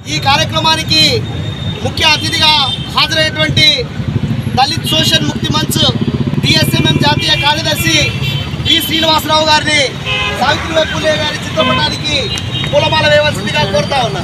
ఈ కార్యక్రమానికి ముఖ్య అతిథిగా హాజరైనటువంటి దళిత్ సోషల్ ముక్తి మంచ్ డిఎస్ఎంఎం జాతీయ కార్యదర్శి వి శ్రీనివాసరావు గారిని సావిత్రిబాయి పూలే గారి చిత్రపటానికి పూలమాల వేయవలసిందిగా కోరుతా ఉన్నా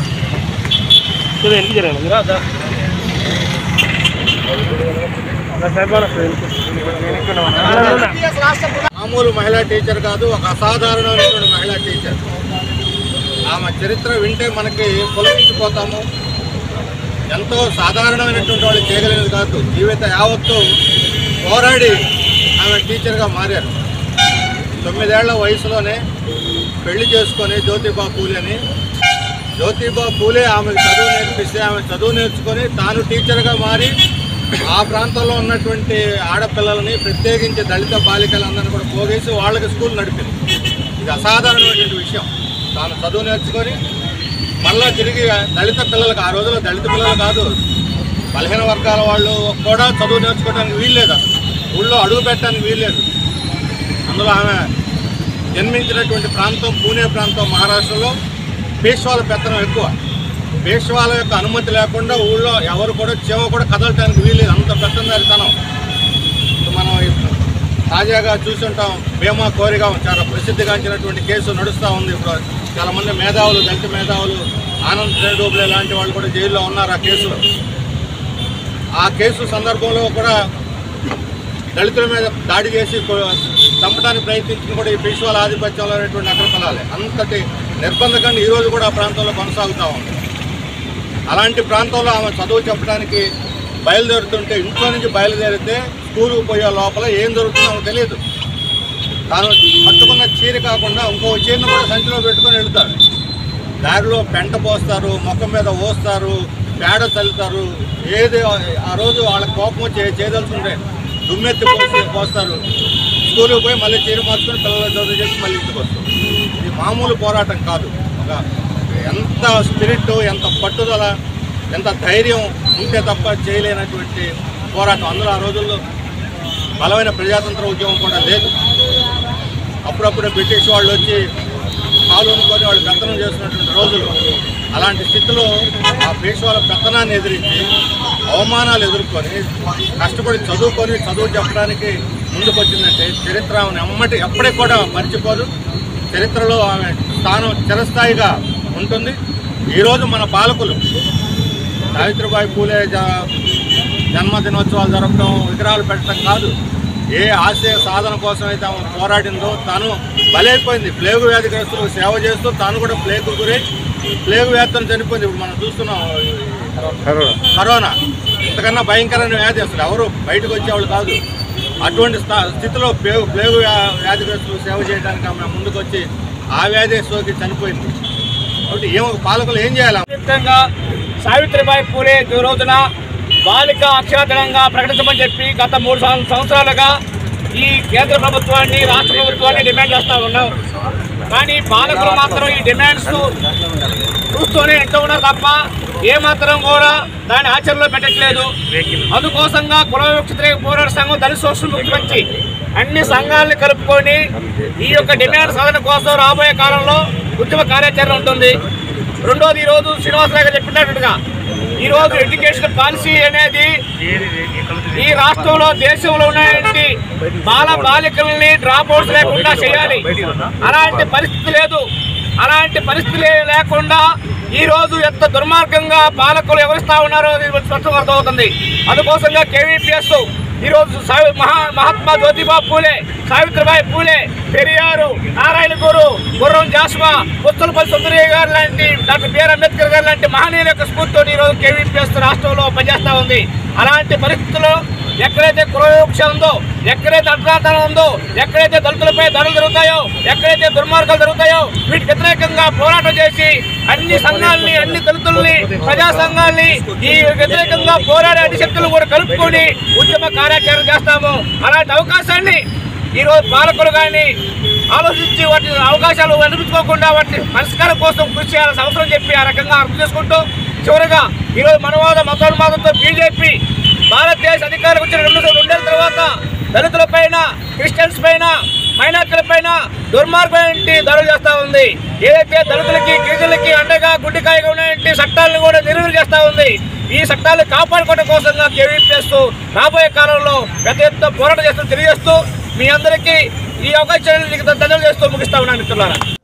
టీఎస్ రాష్ట్ర ప్రధాన మామూలు మహిళా టీచర్ కాదు ఒక అసాధారణమైనటువంటి మహిళా టీచర్ ఆమె చరిత్ర వింటే మనకి పొలగించిపోతాము ఎంతో సాధారణమైనటువంటి వాళ్ళు చేయగలిగేది కాదు జీవిత యావత్తు పోరాడి ఆమె టీచర్గా మారారు తొమ్మిదేళ్ల వయసులోనే పెళ్లి చేసుకొని జ్యోతిబా పూలే అని జ్యోతిబా పూలే ఆమెకు చదువు నేర్పిస్తే ఆమె చదువు నేర్చుకొని తాను టీచర్గా మారి ఆ ప్రాంతంలో ఉన్నటువంటి ఆడపిల్లలని ప్రత్యేకించి దళిత బాలికలందరినీ కూడా పోగేసి వాళ్ళకి స్కూల్ నడిపింది ఇది అసాధారణమైనటువంటి విషయం తాను చదువు నేర్చుకొని మళ్ళా తిరిగి దళిత పిల్లలకు ఆ రోజుల్లో దళిత పిల్లలు కాదు బలహీన వర్గాల వాళ్ళు కూడా చదువు నేర్చుకోవడానికి వీల్లేదు అసలు ఊళ్ళో అడుగు పెట్టడానికి వీల్లేదు అందులో ఆమె జన్మించినటువంటి ప్రాంతం పూణే ప్రాంతం మహారాష్ట్రలో పేష్వాల పెత్తనం ఎక్కువ పేష్వాల యొక్క అనుమతి లేకుండా ఊళ్ళో ఎవరు కూడా చెవ కూడా కదలటానికి వీల్లేదు అంత పెత్తందారితనం ఇప్పుడు మనం ఇప్పుడు తాజాగా చూస్తుంటాం భీమా కోరిగాం చాలా ప్రసిద్ధిగాంచినటువంటి కేసు నడుస్తూ ఉంది ఇప్పుడు చాలా మంది మేధావులు దళిత మేధావులు ఆనంద్ రేడోబ్లే లాంటి వాళ్ళు కూడా జైల్లో ఉన్నారు ఆ కేసులో ఆ కేసు సందర్భంలో కూడా దళితుల మీద దాడి చేసి కొ- చంపడానికి ప్రయత్నించిన కూడా ఈ పేష్వాల ఆధిపత్యంలో అనేటువంటి అగ్రఫలాలే అంతటి నిర్బంధకంగా ఈ రోజు కూడా ఆ ప్రాంతంలో కొనసాగుతూ ఉంది అలాంటి ప్రాంతంలో ఆమె చదువు చెప్పడానికి బయలుదేరుతుంటే ఇంట్లో నుంచి బయలుదేరితే స్కూలుకు పోయే లోపల ఏం జరుగుతుందో ఆమెకు తెలియదు తాను పట్టుకున్న చీర కాకుండా ఇంకో చీరను కూడా సంచిలో పెట్టుకొని వెళ్తాడు దారిలో పెంట పోస్తారు ముఖం మీద పోస్తారు పేడ చల్లుతారు ఏది ఆ రోజు వాళ్ళ కోపం వచ్చి చేయదలుచుకుంటే దుమ్మెత్తి పోసి పోస్తారు స్కూల్కి పోయి మళ్ళీ చీర మార్చుకొని పిల్లలు చదువు చేసి మళ్ళీ ఇంటికి వస్తారు ఇది మామూలు పోరాటం కాదు ఒక ఎంత స్పిరిట్ ఎంత పట్టుదల ఎంత ధైర్యం ఉంటే తప్ప చేయలేనటువంటి పోరాటం అందులో ఆ రోజుల్లో బలమైన ప్రజాతంత్ర ఉద్యమం కూడా లేదు అప్పుడప్పుడు బ్రిటిష్ వాళ్ళు వచ్చి పాల్గొనుకొని వాళ్ళు పెత్తనం చేస్తున్నటువంటి రోజులు అలాంటి స్థితిలో ఆ పేషవాల పెత్తనాన్ని ఎదిరించి అవమానాలు ఎదుర్కొని కష్టపడి చదువుకొని చదువు చెప్పడానికి ముందుకు వచ్చిందంటే చరిత్ర ఆమెను ఎమ్మటి ఎప్పటికి కూడా మర్చిపోదు చరిత్రలో ఆమె స్థానం చిరస్థాయిగా ఉంటుంది ఈరోజు మన పాలకులు సావిత్రిబాయి పూలే జ- జన్మదినోత్సవాలు జరపడం విగ్రహాలు పెట్టడం కాదు ఏ ఆశయ సాధన కోసం అయితే ఆమె పోరాడిందో తాను బలైపోయింది ప్లేగు వ్యాధిగ్రస్తులకు సేవ చేస్తూ తాను కూడా ప్లేగు గురై ప్లేగు వ్యాధితో చనిపోయింది ఇప్పుడు మనం చూస్తున్నాం ఈ కరోనా ఇంతకన్నా భయంకరమైన వ్యాధి అసలు ఎవరు బయటకు వచ్చేవాళ్ళు కాదు అటువంటి స్థా- స్థితిలో ప్లేగు ప్లేగు వ్యా- వ్యాధిగ్రస్తులకు సేవ చేయడానికి ఆమె ముందుకు వచ్చి ఆ వ్యాధి సోకి చనిపోయింది కాబట్టి ఏం పాలకులు ఏం చేయాలి సంయుక్తంగా సావిత్రిబాయి పూలే ఈ రోజున బాలిక అక్షరదినంగా ప్రకటించమని చెప్పి గత మూడు సం- సంవత్సరాలుగా ఈ కేంద్ర ప్రభుత్వాన్ని రాష్ట్ర ప్రభుత్వాన్ని డిమాండ్ చేస్తా ఉన్నాం కానీ పాలకులు మాత్రం ఈ డిమాండ్స్ చూస్తూనే ఇంటూ ఉన్నారు తప్ప ఏమాత్రం కూడా దాన్ని ఆచరణలో పెట్టట్లేదు అందుకోసంగా కుల వివక్ష పోరాట సంఘం దళిత సోషల్ ముఖ్యమంత్రి అన్ని సంఘాలను కలుపుకొని ఈ యొక్క డిమాండ్ సాధన కోసం రాబోయే కాలంలో ఉద్యమ కార్యాచరణ ఉంటుంది రెండోది ఈరోజు శ్రీనివాసరావు గారు చెప్పినట్టుగా ఈరోజు ఎడ్యుకేషన్ పాలసీ అనేది ఈ రాష్ట్రంలో దేశంలో ఉన్నటువంటి బాల బాలికల్ని డ్రాప్ అవుట్స్ లేకుండా చేయాలి అలాంటి పరిస్థితి లేదు అలాంటి పరిస్థితి లే- లేకుండా ఈ రోజు ఎంత దుర్మార్గంగా పాలకులు ఎవరిస్తా ఉన్నారో ఇది స్పష్టంగా అర్థమవుతుంది అందుకోసంగా కేవీపీఎస్ ఈ రోజు సావి- మహా మహాత్మా జ్యోతిబా పూలే సావిత్రిబాయి పూలే పెరియారు నారాయణ గురు గుర్రం జాస్వా పుస్తలపల్లి సుందరయ్య గారు లాంటి డాక్టర్ బిఆర్ అంబేద్కర్ గారు లాంటి మహనీయుల యొక్క స్ఫూర్తితో ఈ రోజు కేవీపీఎస్ రాష్ట్రంలో పనిచేస్తా ఉంది అలాంటి పరిస్థితుల్లో ఎక్కడైతే కులవివక్ష ఉందో ఎక్కడైతే అగ్రాతనం ఉందో ఎక్కడైతే దళితులపై దాడులు జరుగుతాయో ఎక్కడైతే దుర్మార్గాలు జరుగుతాయో వీటికి వ్యతిరేకంగా పోరాటం చేసి అన్ని సంఘాలని అన్ని దళితుల్ని ప్రజా సంఘాలని ఈ వ్యతిరేకంగా పోరాడే అన్ని శక్తులు కూడా కలుపుకొని ఉద్యమ కార్యాచరణ చేస్తాము అలాంటి అవకాశాన్ని ఈ రోజు పాలకులు కానీ ఆలోచించి వాటి అవకాశాలు అనిపించుకోకుండా వాటి పరిష్కారం కోసం కృషి చేయాల్సిన అవసరం చెప్పి ఆ రకంగా అర్థం చేసుకుంటూ చివరగా ఈరోజు మనవాద మతోన్మాదంతో బీజేపీ భారతదేశ అధికారం వచ్చిన రెండు రెండేళ్ల తర్వాత దళితుల పైన క్రిస్టియన్స్ పైన మైనార్టీల పైన దుర్మార్గమైన దాడులు చేస్తా ఉంది ఏదైతే దళితులకి గిరిజనులకి అండగా గుడ్డికాయగా ఉన్నటువంటి చట్టాలను కూడా నిర్వీర్యం చేస్తా ఉంది ఈ చట్టాలు కాపాడుకోవడం కోసంగా కేవీపీఎస్ రాబోయే కాలంలో పెద్ద ఎత్తున పోరాటం చేస్తూ తెలియజేస్తూ మీ అందరికీ ఈ అవకాశాన్ని ధన్యవాదాలు చేస్తూ ముగిస్తా ఉన్నాను మిత్రులారా